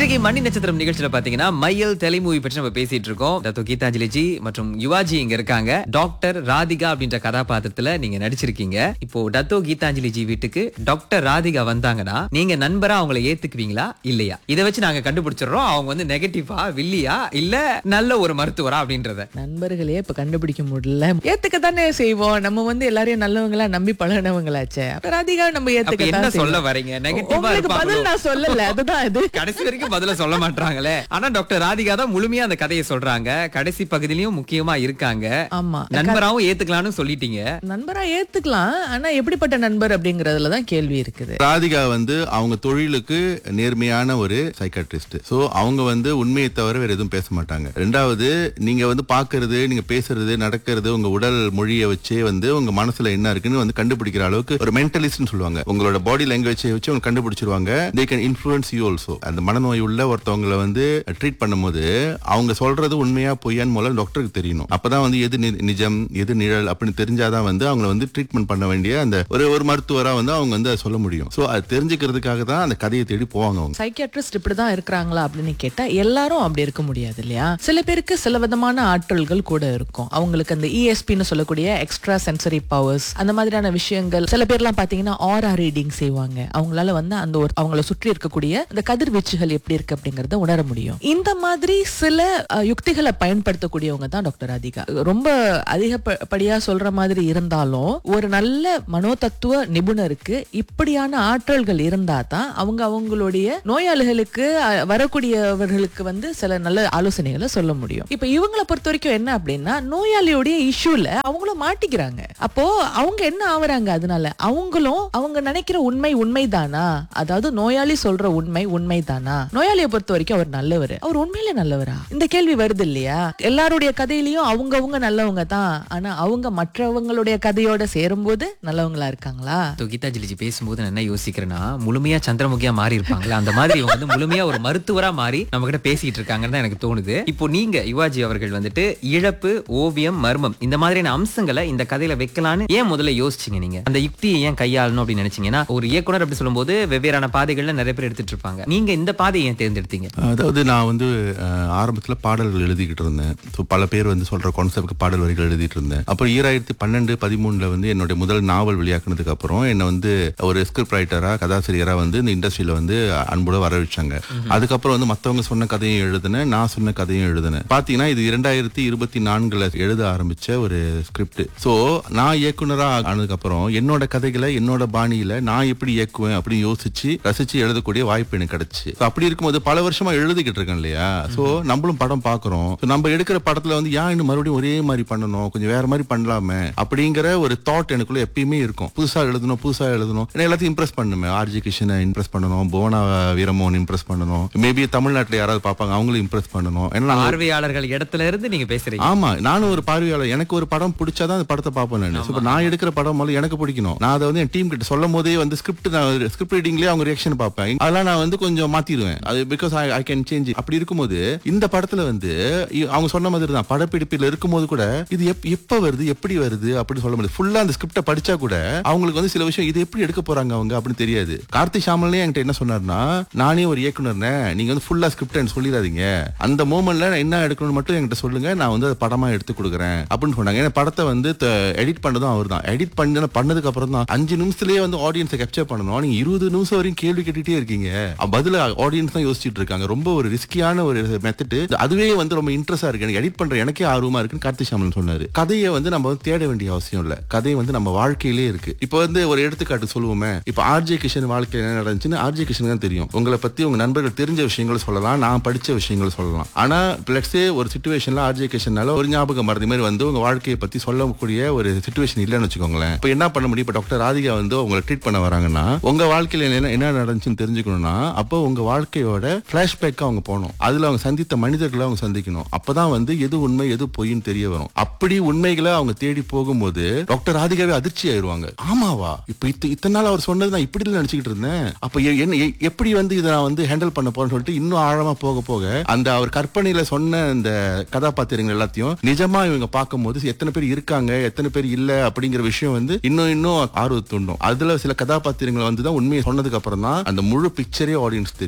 இன்றைக்கு மணி நட்சத்திரம் நிகழ்ச்சியில பாத்தீங்கன்னா மையல் தெலிமூவி பற்றி நம்ம பேசிட்டு இருக்கோம் டாக்டர் கீதாஞ்சலி ஜி மற்றும் யுவாஜி இங்க இருக்காங்க டாக்டர் ராதிகா அப்படின்ற கதாபாத்திரத்துல நீங்க நடிச்சிருக்கீங்க இப்போ டத்தோ கீதாஞ்சலி ஜி வீட்டுக்கு டாக்டர் ராதிகா வந்தாங்கன்னா நீங்க நண்பரா அவங்கள ஏத்துக்குவீங்களா இல்லையா இதை வச்சு நாங்க கண்டுபிடிச்சிடுறோம் அவங்க வந்து நெகட்டிவா வில்லியா இல்ல நல்ல ஒரு மருத்துவரா அப்படின்றத நண்பர்களே இப்ப கண்டுபிடிக்க முடியல ஏத்துக்க தானே செய்வோம் நம்ம வந்து எல்லாரையும் நல்லவங்களா நம்பி பழகினவங்களாச்சே அப்புறம் ராதிகா நம்ம அப்ப ஏத்துக்க என்ன தான் சொல்ல செய்வோம். வரீங்க நெகட்டிவா உங்களுக்கு இருப்பாங்களோ பதில் நான் சொல்லல அதுதான் இது கடைசி வரைக்கும் பதில சொல்ல மாட்டாங்களே ஆனா டாக்டர் ராதிகா தான் முழுமையா அந்த கதையை சொல்றாங்க கடைசி பகுதியிலயும் முக்கியமா இருக்காங்க ஆமா நண்பராவும் ஏத்துக்கலாம்னு சொல்லிட்டீங்க நண்பரா ஏத்துக்கலாம் ஆனா எப்படிப்பட்ட நண்பர் அப்படிங்கறதுல தான் கேள்வி இருக்குது ராதிகா வந்து அவங்க தொழிலுக்கு நேர்மையான ஒரு சைக்காட்ரிஸ்ட் சோ அவங்க வந்து உண்மையை தவிர வேற எதுவும் பேச மாட்டாங்க ரெண்டாவது நீங்க வந்து பாக்குறது நீங்க பேசுறது நடக்கிறது உங்க உடல் மொழியை வச்சே வந்து உங்க மனசுல என்ன இருக்குன்னு வந்து கண்டுபிடிக்கிற அளவுக்கு ஒரு மென்டலிஸ்ட்னு சொல்லுவாங்க உங்களோட பாடி லாங்குவேஜை வச்சு அவங்க கண்டுபிடிச்சிருவாங்க they can influence you also அந்த மனநோய் உள்ள ஒருத்தவங்களை வந்து ட்ரீட் பண்ணும்போது அவங்க சொல்றது உண்மையா பொய்யான்னு முதல்ல டாக்டருக்கு தெரியணும் அப்பதான் வந்து எது நி- நிஜம் எது நிழல் அப்படின்னு தெரிஞ்சாதான் வந்து அவங்களை வந்து ட்ரீட்மெண்ட் பண்ண வேண்டிய அந்த ஒரு ஒரு மருத்துவரா வந்து அவங்க வந்து அதை சொல்ல முடியும் சோ அது தெரிஞ்சுக்கிறதுக்காக தான் அந்த கதையை தேடி போவாங்க அவங்க சைக்கியாட்ரிஸ்ட் இப்படிதான் இருக்கிறாங்களா அப்படின்னு கேட்டா எல்லாரும் அப்படி இருக்க முடியாது இல்லையா சில பேருக்கு சில விதமான ஆற்றல்கள் கூட இருக்கும் அவங்களுக்கு அந்த இஎஸ்பின்னு சொல்லக்கூடிய எக்ஸ்ட்ரா சென்சரி பவர்ஸ் அந்த மாதிரியான விஷயங்கள் சில பேர்லாம் பாத்தீங்கன்னா ஆரா ரீடிங் செய்வாங்க அவங்களால வந்து அந்த ஒரு அவங்கள சுற்றி இருக்கக்கூடிய அந்த கதிர்வீச்சுகள் எப்படி இருக்கு அப்படிங்கறத உணர முடியும் இந்த மாதிரி சில அஹ், யுக்திகளை பயன்படுத்தக்கூடியவங்க தான் டாக்டர் ராதிகா ரொம்ப அதிகப்படியா சொல்ற மாதிரி இருந்தாலும் ஒரு நல்ல மனோதத்துவ நிபுணருக்கு இப்படியான ஆற்றல்கள் இருந்தா தான் அவங்க அவங்களுடைய நோயாளிகளுக்கு அஹ், வரக்கூடியவர்களுக்கு வந்து சில நல்ல ஆலோசனைகளை சொல்ல முடியும் இப்ப இவங்கள பொறுத்த வரைக்கும் என்ன அப்படின்னா நோயாளியுடைய இஷ்யூல அவங்களும் மாட்டிக்கிறாங்க அப்போ அவங்க என்ன ஆவறாங்க அதனால அவங்களும் அவங்க நினைக்கிற உண்மை உண்மைதானா அதாவது நோயாளி சொல்ற உண்மை உண்மைதானா நோயாளியை பொறுத்த வரைக்கும் அவர் நல்லவர் அவர் உண்மையிலே நல்லவரா இந்த கேள்வி வருது இல்லையா எல்லாருடைய கதையிலயும் அவங்கவங்க நல்லவங்க தான் ஆனா அவங்க மற்றவங்களுடைய கதையோட சேரும்போது நல்லவங்களா இருக்காங்களா இப்போ கீதாஞ்சலிஜி பேசும்போது நான் என்ன யோசிக்கிறேன்னா முழுமையா சந்திரமுகியா மாறி இருப்பாங்களா அந்த மாதிரி இவங்க வந்து முழுமையா ஒரு மருத்துவரா மாறி நம்ம கிட்ட பேசிட்டு இருக்காங்கன்னு தான் எனக்கு தோணுது இப்போ நீங்க யுவாஜி அவர்கள் வந்துட்டு இழப்பு ஓவியம் மர்மம் இந்த மாதிரியான அம்சங்களை இந்த கதையில வைக்கலான்னு ஏன் முதல்ல யோசிச்சீங்க நீங்க அந்த யுக்தியை ஏன் கையாளணும் அப்படின்னு நினைச்சீங்கன்னா ஒரு இயக்குனர் அப்படி சொல்லும்போது வெவ்வேறான பாதைகள்ல நிறைய பேர் எடுத்துட்டு இருப்பாங்க நீங்க இந்த பாதையை ஏன் தேர்ந்தெடுத்தீங்க அதாவது நான் வந்து அஹ், ஆரம்பத்துல பாடல்கள் எழுதிக்கிட்டு இருந்தேன் ஸோ பல பேர் வந்து சொல்ற கான்செப்ட் பாடல் வரிகள் எழுதிட்டு இருந்தேன் அப்புறம் ஈராயிரத்தி பன்னெண்டு பதிமூணுல வந்து என்னுடைய முதல் நாவல் வெளியாக்குனதுக்கு அப்புறம் என்னை வந்து ஒரு ஸ்கிரிப்ட் ரைட்டரா கதாசிரியரா வந்து இந்த இண்டஸ்ட்ரியில வந்து அன்போட வர வச்சாங்க அதுக்கப்புறம் வந்து மத்தவங்க சொன்ன கதையும் எழுதினேன் நான் சொன்ன கதையும் எழுதினேன் பாத்தீங்கன்னா இது இரண்டாயிரத்தி இருபத்தி நான்குல எழுத ஆரம்பிச்ச ஒரு ஸ்கிரிப்ட் சோ நான் இயக்குனரா ஆனதுக்கு அப்புறம் என்னோட கதைகளை என்னோட பாணியில நான் எப்படி இயக்குவேன் அப்படின்னு யோசிச்சு ரசிச்சு எழுதக்கூடிய வாய்ப்பு எனக்கு கிடைச்சு So, அப்படி இருக்கும்போது பல வருஷமா எழுதிக்கிட்டு இருக்கேன் இல்லையா சோ நம்மளும் படம் பாக்குறோம் So, நம்ம எடுக்கிற படத்துல வந்து ஏன் இன்னும் மறுபடியும் ஒரே மாதிரி பண்ணணும் கொஞ்சம் வேற மாதிரி பண்ணலாமே அப்படிங்கிற ஒரு தாட் எனக்குள்ள எப்பயுமே இருக்கும் புதுசா எழுதணும் புதுசா எழுதணும் ஏன்னா எல்லாத்தையும் இம்ப்ரெஸ் பண்ணுமே ஆர்ஜி கிருஷ்ணனை இம்ப்ரெஸ் பண்ணணும் புவனா வீரமோகன் இம்ப்ரெஸ் பண்ணணும் மேபி தமிழ்நாட்டுல யாராவது பார்ப்பாங்க அவங்களும் இம்ப்ரெஸ் பண்ணணும் ஏன்னா நாங்க பார்வையாளர்கள் இடத்துல இருந்து நீங்க பேசுறீங்க ஆமா நானும் ஒரு பார்வையாளர் எனக்கு ஒரு படம் பிடிச்சாதான் அந்த படத்தை பார்ப்பேன் நான் இப்ப நான் எடுக்கிற படம் முதல்ல எனக்கு பிடிக்கணும் நான் அதை வந்து என் டீம் கிட்ட சொல்லும் போதே வந்து ஸ்கிரிப்ட் நான் ஸ்கிரிப்ட் ரீடிங்லயே அவங்க ரியாக்ஷன் பார்ப்பேன் அதெல்லாம் நான் வந்து கொஞ்சம் மாத்திடுவேன் அது பிகாஸ் ஐ கேன் சேஞ்ச் அப்படி இருக்கும்போது இந்த படத்துல வந்து இ- அவங்க சொன்ன மாதிரி தான் படப்பிடிப்பில் இருக்கும்போது கூட இது எப்- எப்ப வருது எப்படி வருது அப்படின்னு சொல்ல முடியாது ஃபுல்லா அந்த ஸ்கிரிப்ட படிச்சா கூட அவங்களுக்கு வந்து சில விஷயம் இது எப்படி எடுக்க போறாங்க அவங்க அப்படின்னு தெரியாது கார்த்தி ஷாமல்னே என்கிட்ட என்ன சொன்னார்னா நானே ஒரு இயக்குனர்னே நீங்க வந்து ஃபுல்லா ஸ்கிரிப்ட் எனக்கு சொல்லிடாதீங்க அந்த மூமெண்ட்ல என்ன எடுக்கணும்னு மட்டும் என்கிட்ட சொல்லுங்க நான் வந்து அதை படமா எடுத்து கொடுக்குறேன் அப்படின்னு சொன்னாங்க ஏன்னா படத்தை வந்து எடிட் பண்ணதும் அவர் தான் எடிட் பண்ண பண்ணதுக்கு அப்புறம் தான் அஞ்சு நிமிஷத்துலயே வந்து ஆடியன்ஸை கேப்சர் பண்ணணும் நீங்க இருபது நிமிஷம் வரையும் கேள்வி கேட்டுட்டே இருக்கீங்க அ- பதில ஆடியன்ஸ் தான் யோசிச்சுட்டு இருக்காங்க ரொம்ப ஒரு ரிஸ்கியான ஒரு மெத்தட் அதுவே வந்து ரொம்ப இன்ட்ரெஸ்டா இருக்கு எனக்கு எடிட் பண்ற எனக்கே ஆர்வமா இருக்குன்னு கார்த்தி சாமன் சொன்னாரு கதையை வந்து நம்ம வந்து தேட வேண்டிய அவசியம் இல்ல கதை வந்து நம்ம வாழ்க்கையிலே இருக்கு இப்போ வந்து ஒரு எடுத்துக்காட்டு சொல்லுவோமே இப்போ ஆர்ஜே கிஷன் வாழ்க்கையில் என்ன நடந்துச்சுன்னு ஆர்ஜே கிஷன் தான் தெரியும் உங்களை பத்தி உங்க நண்பர்கள் தெரிஞ்ச விஷயங்களை சொல்லலாம் நான் படிச்ச விஷயங்களை சொல்லலாம் ஆனா பிளட்ஸே ஒரு சுச்சுவேஷன்ல ஆர்ஜே கிஷனால ஒரு ஞாபகம் மறதி மாதிரி வந்து உங்க வாழ்க்கையை பத்தி சொல்லக்கூடிய ஒரு சுச்சுவேஷன் இல்லைன்னு வச்சுக்கோங்களேன் இப்போ என்ன பண்ண முடியும் இப்போ டாக்டர் ராதிகா வந்து உங்களை ட்ரீட் பண்ண வராங்கன்னா உங்க வாழ்க்கையில என்ன என்ன நடந்துச்சுன்னு தெரிஞ்சுக்கணும்னா அப்போ உங்க வாழ்க்கையோட பிளாஷ்பேக் அவங்க போகணும் அதுல அவங்க சந்தித்த மனிதர்களை அவங்க சந்திக்கணும் அப்பதான் வந்து எது உண்மை எது பொய்ன்னு தெரிய வரும் அப்படி உண்மைகளை அவங்க தேடி போகும்போது டாக்டர் ராதிகாவே அதிர்ச்சி ஆயிருவாங்க ஆமாவா இப்ப இத்த- இத்தனை நாள் அவர் சொன்னது நான் இப்படி இல்ல நினைச்சுக்கிட்டு இருந்தேன் அப்ப எ- என்ன எ- எப்படி வந்து இதை நான் வந்து ஹேண்டில் பண்ண போறேன்னு சொல்லிட்டு இன்னும் ஆழமா போக போக அந்த அவர் கற்பனையில சொன்ன அந்த கதாபாத்திரங்கள் எல்லாத்தையும் நிஜமா இவங்க பார்க்கும்போது எத்தனை பேர் இருக்காங்க எத்தனை பேர் இல்ல அப்படிங்கிற விஷயம் வந்து இன்னும் இன்னும் ஆர்வத்தை தூண்டும் அதுல சில கதாபாத்திரங்கள் வந்து தான் உண்மையை சொன்னதுக்கு அப்புறம் தான் அந்த முழு பிக்சரே ஆடியன்ஸ் தெரியும் நீங்க சோ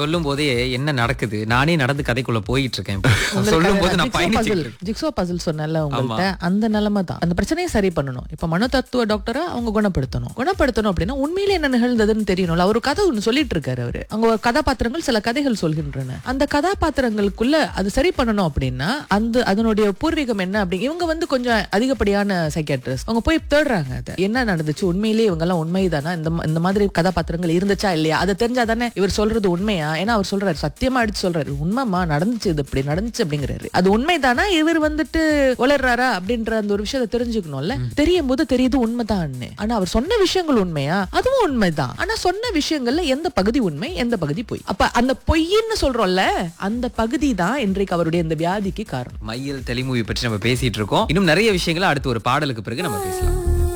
சொல்லும் போதே என்ன நடக்குது நானே நடந்து கதைக்குள்ள போயிட்டு இருக்கேன் இப்ப. சொல்லும் போது நான் பயணிச்சு ஜிக்ஸோ பசில் சொன்னல உங்கள்ட்ட அந்த நிலைமை தான் அந்த பிரச்சனையை சரி பண்ணணும் இப்ப மனோ தத்துவ டாக்டரா அவங்க குணப்படுத்தணும் குணப்படுத்தணும் அப்படின்னா உண்மையிலே என்ன நிகழ்ந்ததுன்னு தெரியணும்ல அவர் ஒரு கதை ஒண்ணு சொல்லிட்டு இருக்காரு அவரு அவங்க ஒரு கதாபாத்திரங்கள் சில கதைகள் சொல்கின்றன அந்த கதாபாத்திரங்களுக்குள்ள அது சரி பண்ணணும் அப்படின்னா அந்த அதனுடைய பூர்வீகம் என்ன அப்படி இவங்க வந்து கொஞ்சம் அதிகப்படியான சைக்கியாட்ரிஸ்ட் அவங்க போய் தேடுறாங்க அதை என்ன நடந்துச்சு உண்மையிலேயே இவங்க எல்லாம் உண்மைதானா இந்த ம- இந்த மாதிரி கதாபாத்திரங்கள் இருந்துச்சா இல்லையா அதை தெரிஞ்சா தானே இவர் சொல்றது உண்மையா ஏன்னா அவர் சொல்றாரு சத்தியமா அடிச்சு சொல்றாரு உண்மைமா நடந்துச்சு இது இப்படி நடந்துச்சு அப்படிங்கிறாரு அது உண்மைதானா இவர் வந்துட்டு உளர்றாரா அப்படின்ற அந்த ஒரு விஷயத்தை தெரிஞ்சுக்கணும்ல தெரியும் போது தெரியுது உண்மைதான்னு ஆனா அவர் சொன்ன விஷயங்கள் உண்மையா அதுவும் உண்மைதான் ஆனா சொன்ன விஷயங்கள்ல எந்த பகுதி உண்மை எந்த பகுதி பொய் அப்ப அந்த பொய்ன்னு சொல்றோம்ல அந்த பகுதி தான் இன்றைக்கு அவருடைய இந்த வியாதிக்கு காரணம் மையல் தெளிமூவி பற்றி நம்ம பேசிட்டு இருக்கோம் இன்னும் நிறைய விஷயங்களை அடுத்து ஒரு பாடலுக்கு பிறகு நம்ம பேசலாம்